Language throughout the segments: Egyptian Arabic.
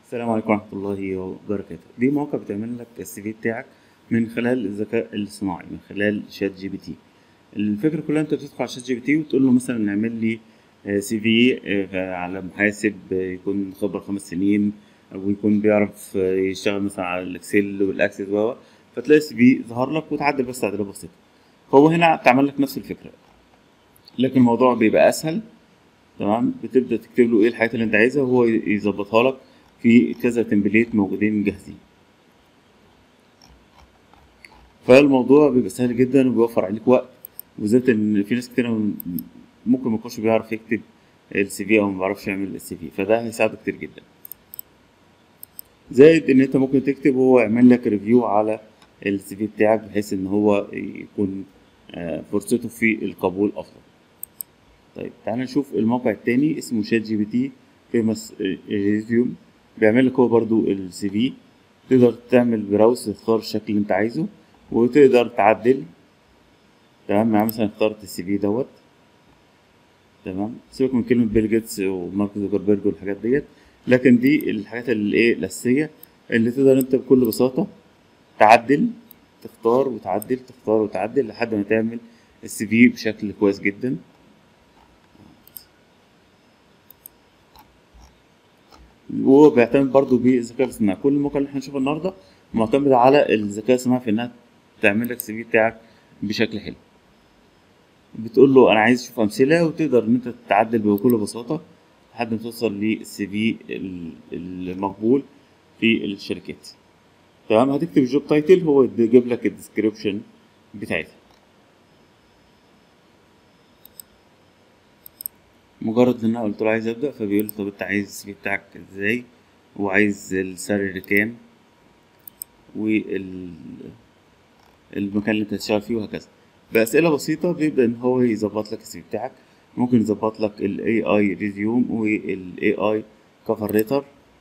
السلام عليكم ورحمة الله وبركاته دي موقع بتعمل لك السي في بتاعك من خلال الذكاء الاصطناعي من خلال شات جي بي تي الفكرة كلها انت بتدخل على شات جي بي تي وتقول له مثلا اعمل لي سي في على محاسب آه، يكون خبرة خمس سنين او يكون بيعرف آه، يشتغل مثلا على الاكسل والاكسس و فتلاقي السي في ظهر لك وتعدل بس تعديلات بسيطة فهو هنا تعمل لك نفس الفكرة لكن الموضوع بيبقى اسهل تمام بتبدا تكتب له ايه الحاجات اللي انت عايزها وهو يظبطها لك في كذا تمبليت موجودين جاهزين فالموضوع بيبقى سهل جدا وبيوفر عليك وقت وبالذات ان في ناس كتير ممكن ما يكونش بيعرف يكتب السي في او ما بيعرفش يعمل السي في فده هيساعده كتير جدا زائد ان انت ممكن تكتب وهو يعمل لك ريفيو على السي في بتاعك بحيث ان هو يكون آه، فرصته في القبول افضل طيب تعالى نشوف الموقع التاني اسمه شات جي بي تي فيمس ريزيوم بيعمل لك هو برضو السي في تقدر تعمل براوس تختار الشكل اللي انت عايزه وتقدر تعدل تمام يعني مثلا اخترت السي في دوت تمام سيبك من كلمة بيل جيتس ومارك زوكربيرج والحاجات ديت لكن دي الحاجات اللي ايه الأساسية اللي تقدر انت بكل بساطة تعدل تختار وتعدل تختار وتعدل لحد ما تعمل السي في بشكل كويس جدا وهو بيعتمد برضه بالذكاء الاصطناعي كل المواقع اللي احنا هنشوفها النهارده معتمدة على الذكاء الاصطناعي في انها تعمل لك السي في بتاعك بشكل حلو بتقول له انا عايز اشوف امثله وتقدر ان انت تعدل بكل بساطه لحد ما توصل للسي في المقبول في الشركات تمام هتكتب الجوب تايتل هو يجيب لك الديسكريبشن بتاعتها مجرد ان انا قلت له عايز ابدا فبيقول لي طب انت عايز السي في بتاعك ازاي وعايز السالري كام وال المكان اللي انت هتشتغل فيه وهكذا بأسئلة بسيطة بيبدأ إن هو يظبط لك السي بتاعك ممكن يظبط لك ال AI resume وال AI cover letter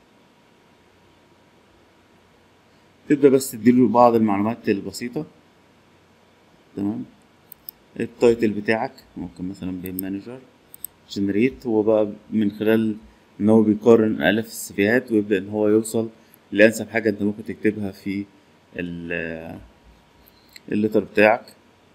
تبدأ بس تديله بعض المعلومات البسيطة تمام التايتل بتاعك ممكن مثلا بين مانجر جنريت هو بقى من خلال ان هو بيقارن الاف السيفيهات ويبدأ ان هو يوصل لانسب حاجة انت ممكن تكتبها في الليتر بتاعك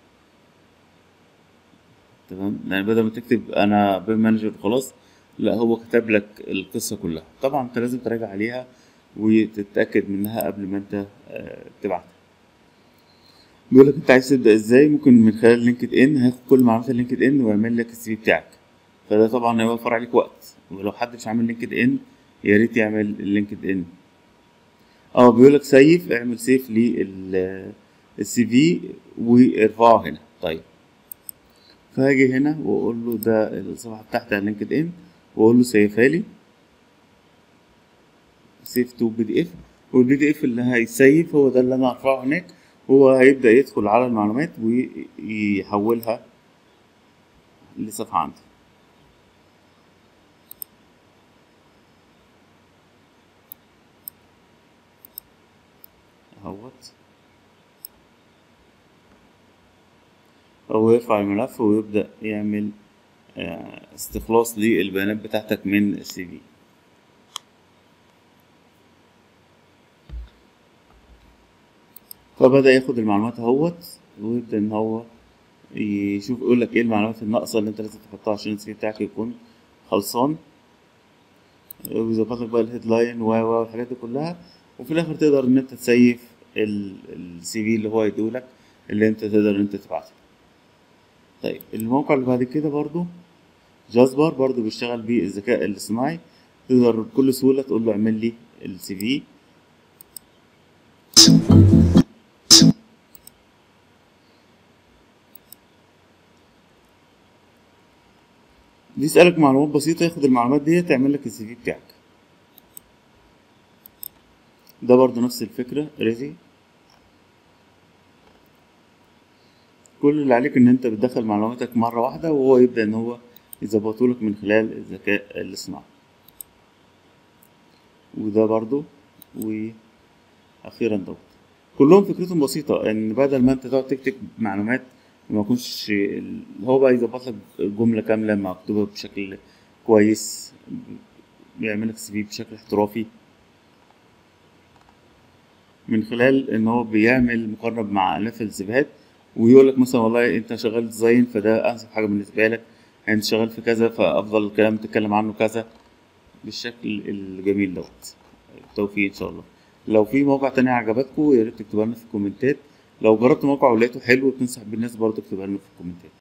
تمام يعني بدل ما تكتب انا بيم مانجر خلاص لا هو كتب لك القصه كلها طبعا انت لازم تراجع عليها وتتاكد منها قبل ما انت آه، تبعتها بيقول لك انت عايز تبدا ازاي ممكن من خلال لينكد ان هياخد كل معلومات اللينكد ان ويعمل لك السي في بتاعك فده طبعا هيوفر عليك وقت ولو حد مش عامل لينكد ان يا ريت يعمل اللينكد ان اه بيقول لك سيف اعمل سيف للسي في وارفعه هنا طيب فهاجي هنا واقول له ده الصفحه بتاعتي على لينكد ان واقول له سيفها لي سيف تو بي دي اف والبي دي اف اللي هيسيف هو ده اللي انا هرفعه هناك هو هيبدا يدخل على المعلومات ويحولها لصفحه عندي اهوت هو يرفع الملف ويبدأ يعمل آه، استخلاص للبيانات بتاعتك من السي في فبدأ ياخد المعلومات اهوت ويبدأ ان هو يشوف يقول لك ايه المعلومات الناقصة اللي انت لازم تحطها عشان السي في بتاعك يكون خلصان ويظبط لك بقى الهيدلاين و والحاجات دي كلها وفي الاخر تقدر ان انت تسيف السي في اللي هو يديهولك اللي انت تقدر ان انت تبعته طيب الموقع اللي بعد كده برضو جاسبر برضو بيشتغل بالذكاء الاصطناعي تقدر بكل سهولة تقول له اعمل لي السي في بيسألك معلومات بسيطة ياخد المعلومات دي تعمل لك السي في بتاعك ده برضو نفس الفكرة ريزي كل اللي عليك ان انت بتدخل معلوماتك مرة واحدة وهو يبدأ ان هو يظبطه لك من خلال الذكاء الاصطناعي وده برضو واخيرا دوت كلهم فكرتهم بسيطة ان بدل ما انت تقعد تكتب معلومات ما يكونش هو بقى يظبط لك جملة كاملة مكتوبة بشكل كويس بيعمل لك سي في بشكل احترافي من خلال ان هو بيعمل مقارنه مع الاف السيفيهات ويقول لك مثلا والله انت شغال ديزاين فده انسب حاجه بالنسبه لك انت شغال في كذا فافضل الكلام تتكلم عنه كذا بالشكل الجميل دوت التوفيق ان شاء الله لو في موقع تاني عجبتكم يا ريت تكتبوا لنا في الكومنتات لو جربت موقع ولقيته حلو وتنصح بالناس برضه اكتبها لنا في الكومنتات